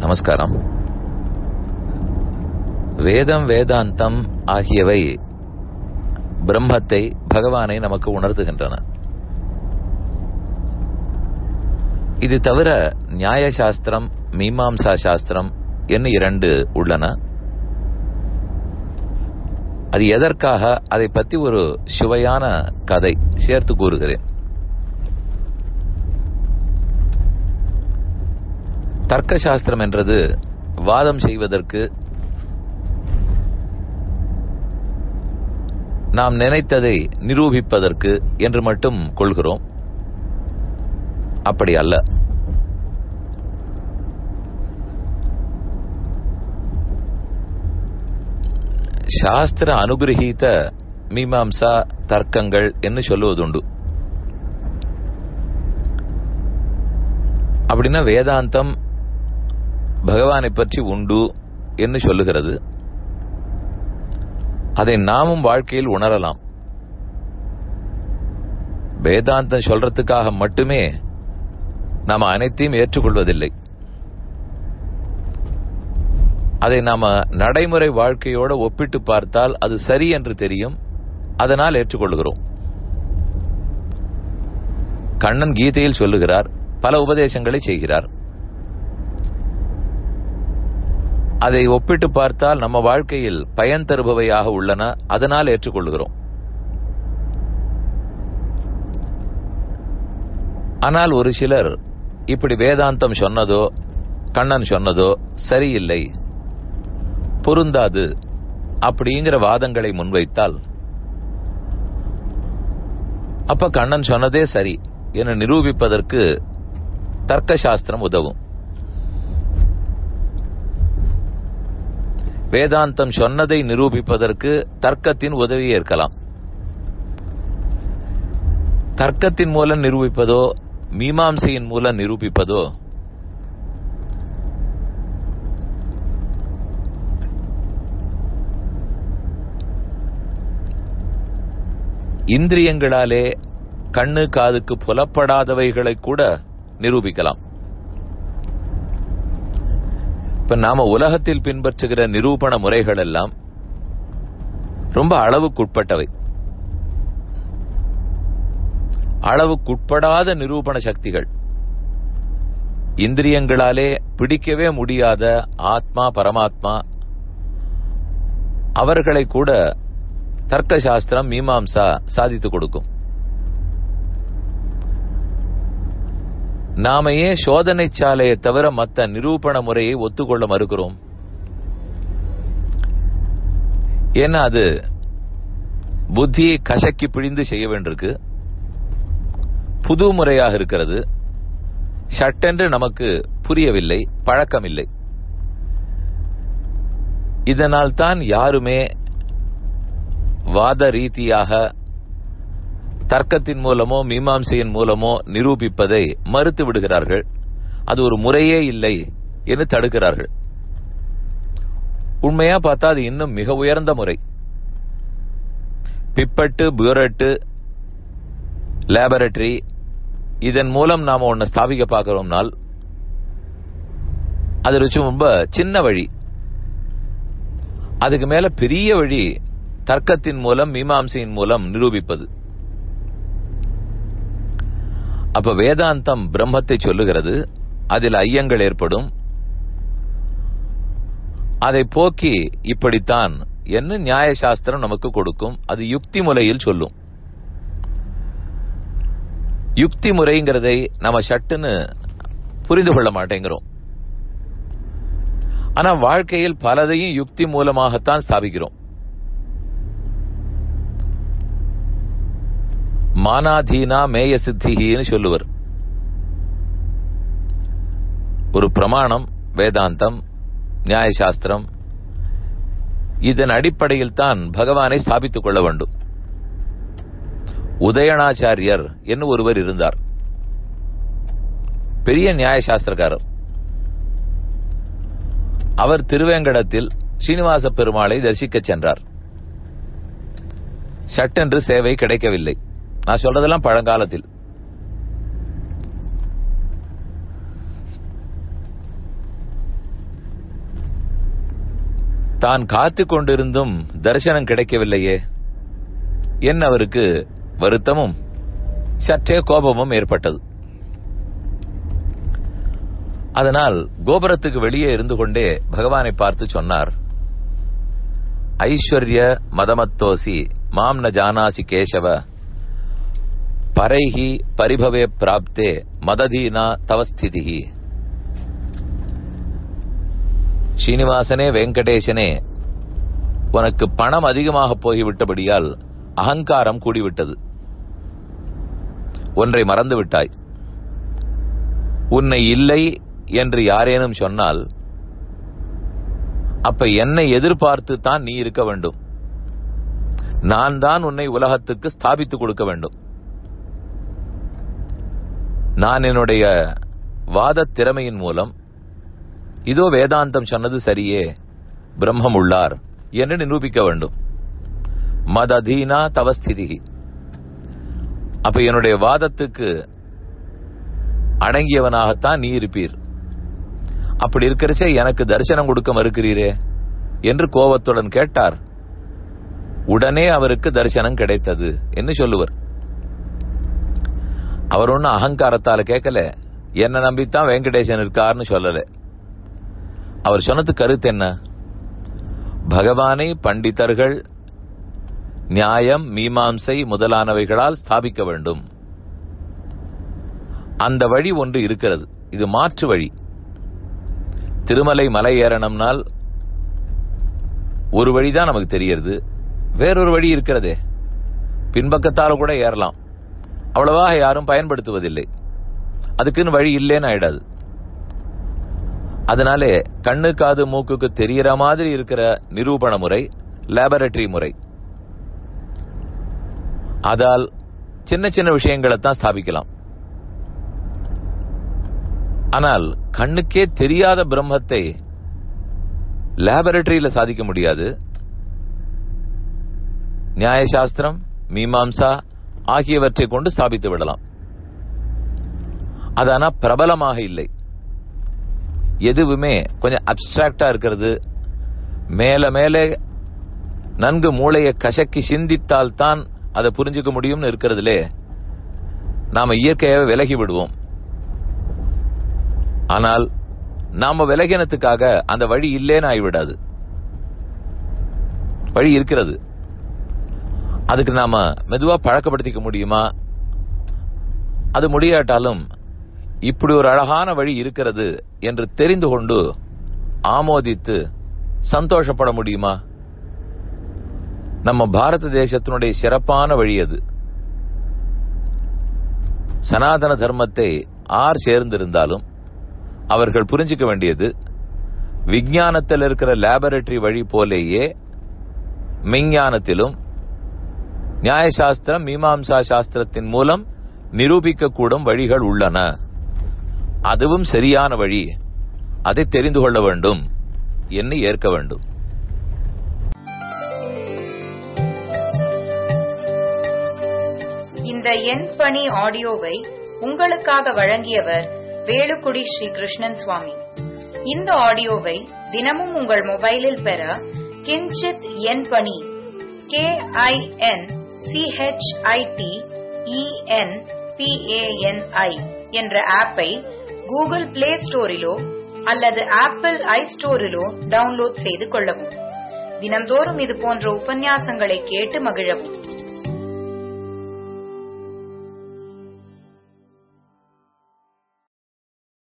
நமஸ்காரம் வேதம் வேதாந்தம் ஆகியவை பிரம்மத்தை பகவானை நமக்கு உணர்த்துகின்றன இது தவிர நியாய சாஸ்திரம் மீமாம்சா சாஸ்திரம் என்ன இரண்டு உள்ளன அது எதற்காக அதை பற்றி ஒரு சுவையான கதை சேர்த்து கூறுகிறேன் தர்க்க சாஸ்திரம் என்றது வாதம் செய்வதற்கு நாம் நினைத்ததை நிரூபிப்பதற்கு என்று மட்டும் கொள்கிறோம் அப்படி அல்ல சாஸ்திர அனுகிரகீத மீமாம்சா தர்க்கங்கள் என்று சொல்லுவதுண்டு அப்படின்னா வேதாந்தம் பகவானை பற்றி உண்டு என்று சொல்லுகிறது அதை நாமும் வாழ்க்கையில் உணரலாம் வேதாந்தம் சொல்றதுக்காக மட்டுமே நாம் அனைத்தையும் ஏற்றுக்கொள்வதில்லை அதை நாம நடைமுறை வாழ்க்கையோட ஒப்பிட்டு பார்த்தால் அது சரி என்று தெரியும் அதனால் ஏற்றுக்கொள்கிறோம் கண்ணன் கீதையில் சொல்லுகிறார் பல உபதேசங்களை செய்கிறார் அதை ஒப்பிட்டு பார்த்தால் நம்ம வாழ்க்கையில் பயன் தருபவையாக உள்ளன அதனால் ஏற்றுக்கொள்கிறோம் ஆனால் ஒரு சிலர் இப்படி வேதாந்தம் சொன்னதோ கண்ணன் சொன்னதோ சரியில்லை பொருந்தாது அப்படிங்கிற வாதங்களை முன்வைத்தால் அப்ப கண்ணன் சொன்னதே சரி என நிரூபிப்பதற்கு தர்க்க சாஸ்திரம் உதவும் வேதாந்தம் சொன்னதை நிரூபிப்பதற்கு தர்க்கத்தின் உதவி ஏற்கலாம் தர்க்கத்தின் மூலம் நிரூபிப்பதோ மீமாம்சையின் மூலம் நிரூபிப்பதோ இந்திரியங்களாலே கண்ணு காதுக்கு புலப்படாதவைகளை கூட நிரூபிக்கலாம் இப்ப நாம உலகத்தில் பின்பற்றுகிற நிரூபண முறைகள் எல்லாம் ரொம்ப அளவுக்குட்பட்டவை அளவுக்குட்படாத நிரூபண சக்திகள் இந்திரியங்களாலே பிடிக்கவே முடியாத ஆத்மா பரமாத்மா அவர்களை கூட தர்க்க சாஸ்திரம் மீமாம்சா சாதித்து கொடுக்கும் நாம ஏன் சோதனை சாலையை தவிர மற்ற நிரூபண முறையை ஒத்துக்கொள்ள மறுக்கிறோம் ஏன்னா அது புத்தியை கசக்கி பிழிந்து செய்ய வேண்டியிருக்கு புது முறையாக இருக்கிறது சட்டென்று நமக்கு புரியவில்லை பழக்கமில்லை இதனால் தான் யாருமே வாத ரீதியாக தர்க்கத்தின் மூலமோ மீமாம்சையின் மூலமோ நிரூபிப்பதை மறுத்து விடுகிறார்கள் அது ஒரு முறையே இல்லை என்று தடுக்கிறார்கள் உண்மையா பார்த்தா அது இன்னும் மிக உயர்ந்த முறை பிப்பட்டு பியூரட்டு லேபரட்டரி இதன் மூலம் நாம ஒன்னு ஸ்தாபிக்க பார்க்கிறோம்னால் அது ரொம்ப சின்ன வழி அதுக்கு மேல பெரிய வழி தர்க்கத்தின் மூலம் மீமாம்சையின் மூலம் நிரூபிப்பது அப்ப வேதாந்தம் பிரம்மத்தை சொல்லுகிறது அதில் ஐயங்கள் ஏற்படும் அதை போக்கி இப்படித்தான் என்ன நியாய சாஸ்திரம் நமக்கு கொடுக்கும் அது யுக்தி முறையில் சொல்லும் யுக்தி முறைங்கிறதை நம்ம சட்டுன்னு புரிந்து கொள்ள மாட்டேங்கிறோம் ஆனா வாழ்க்கையில் பலதையும் யுக்தி மூலமாகத்தான் ஸ்தாபிக்கிறோம் மானாதீனா மேய சித்திகின்னு சொல்லுவர் ஒரு பிரமாணம் வேதாந்தம் நியாயசாஸ்திரம் இதன் அடிப்படையில் தான் பகவானை ஸ்தாபித்துக் கொள்ள வேண்டும் உதயணாச்சாரியர் என்று ஒருவர் இருந்தார் பெரிய நியாயசாஸ்திரக்காரர் அவர் திருவேங்கடத்தில் ஸ்ரீனிவாச பெருமாளை தரிசிக்கச் சென்றார் சட்டென்று சேவை கிடைக்கவில்லை நான் சொல்றதெல்லாம் பழங்காலத்தில் தான் காத்து கொண்டிருந்தும் தரிசனம் கிடைக்கவில்லையே என் அவருக்கு வருத்தமும் சற்றே கோபமும் ஏற்பட்டது அதனால் கோபுரத்துக்கு வெளியே இருந்து கொண்டே பகவானை பார்த்து சொன்னார் ஐஸ்வர்ய மதமத்தோசி மாம் ந ஜானாசி கேசவ பரைஹி பரிபவே பிராப்தே மததீனா தவஸ்திதிஹி ஸ்ரீனிவாசனே வெங்கடேசனே உனக்கு பணம் அதிகமாக போய்விட்டபடியால் அகங்காரம் கூடிவிட்டது ஒன்றை மறந்து விட்டாய் உன்னை இல்லை என்று யாரேனும் சொன்னால் அப்ப என்னை எதிர்பார்த்து தான் நீ இருக்க வேண்டும் நான் தான் உன்னை உலகத்துக்கு ஸ்தாபித்து கொடுக்க வேண்டும் நான் என்னுடைய வாத திறமையின் மூலம் இதோ வேதாந்தம் சொன்னது சரியே பிரம்மம் உள்ளார் என்று நிரூபிக்க வேண்டும் மததீனா தவஸ்திதி அப்ப என்னுடைய வாதத்துக்கு அடங்கியவனாகத்தான் நீ இருப்பீர் அப்படி இருக்கிறச்சே எனக்கு தரிசனம் கொடுக்க மறுக்கிறீரே என்று கோபத்துடன் கேட்டார் உடனே அவருக்கு தரிசனம் கிடைத்தது என்று சொல்லுவர் அவர் ஒன்னும் அகங்காரத்தால கேட்கல என்ன நம்பித்தான் வெங்கடேசன் இருக்கார்னு சொல்லல அவர் சொன்னது கருத்து என்ன பகவானை பண்டிதர்கள் நியாயம் மீமாம்சை முதலானவைகளால் ஸ்தாபிக்க வேண்டும் அந்த வழி ஒன்று இருக்கிறது இது மாற்று வழி திருமலை மலை ஏறணும்னால் ஒரு வழிதான் நமக்கு தெரியறது வேறொரு வழி இருக்கிறதே பின்பக்கத்தால கூட ஏறலாம் அவ்வளவா யாரும் பயன்படுத்துவதில்லை அதுக்குன்னு வழி இல்லேன்னு ஆயிடாது அதனாலே கண்ணு காது மூக்குக்கு தெரியற மாதிரி இருக்கிற நிரூபண முறை லேபரட்டரி முறை அதால் சின்ன சின்ன விஷயங்களை தான் ஸ்தாபிக்கலாம் ஆனால் கண்ணுக்கே தெரியாத பிரம்மத்தை லேபரட்டரியில சாதிக்க முடியாது நியாயசாஸ்திரம் மீமாம்சா ஆகியவற்றை கொண்டு ஸ்தாபித்து விடலாம் அது ஆனா பிரபலமாக இல்லை எதுவுமே கொஞ்சம் அப்டிராக்டா இருக்கிறது மேல மேலே நன்கு மூளையை கசக்கி சிந்தித்தால் தான் அதை புரிஞ்சுக்க முடியும்னு இருக்கிறதுலே நாம இயற்கையாவே விலகி விடுவோம் ஆனால் நாம விலகினத்துக்காக அந்த வழி இல்லேன்னு ஆகிவிடாது வழி இருக்கிறது அதுக்கு நாம மெதுவா பழக்கப்படுத்திக்க முடியுமா அது முடியாட்டாலும் இப்படி ஒரு அழகான வழி இருக்கிறது என்று தெரிந்து கொண்டு ஆமோதித்து சந்தோஷப்பட முடியுமா நம்ம பாரத தேசத்தினுடைய சிறப்பான வழி அது சனாதன தர்மத்தை ஆர் சேர்ந்திருந்தாலும் அவர்கள் புரிஞ்சுக்க வேண்டியது விஞ்ஞானத்தில் இருக்கிற லேபரட்டரி வழி போலேயே மெஞ்ஞானத்திலும் நியாயசாஸ்திரம் மீமாம்சா சாஸ்திரத்தின் மூலம் நிரூபிக்கக்கூடும் வழிகள் உள்ளன அதுவும் சரியான வழி அதை தெரிந்து கொள்ள வேண்டும் என்று ஏற்க வேண்டும் இந்த எண் பணி ஆடியோவை உங்களுக்காக வழங்கியவர் வேலுக்குடி ஸ்ரீ கிருஷ்ணன் சுவாமி இந்த ஆடியோவை தினமும் உங்கள் மொபைலில் பெற கிஞ்சித் எண் பணி கே ஐ என் சிஹெச்ஐடி இஎன் பிஏஎன்ஐ என்ற ஆப்பை கூகுள் பிளே ஸ்டோரிலோ அல்லது ஆப்பிள் ஐ ஸ்டோரிலோ டவுன்லோட் செய்து கொள்ளவும் தினந்தோறும் இது போன்ற உபன்யாசங்களை கேட்டு மகிழவும்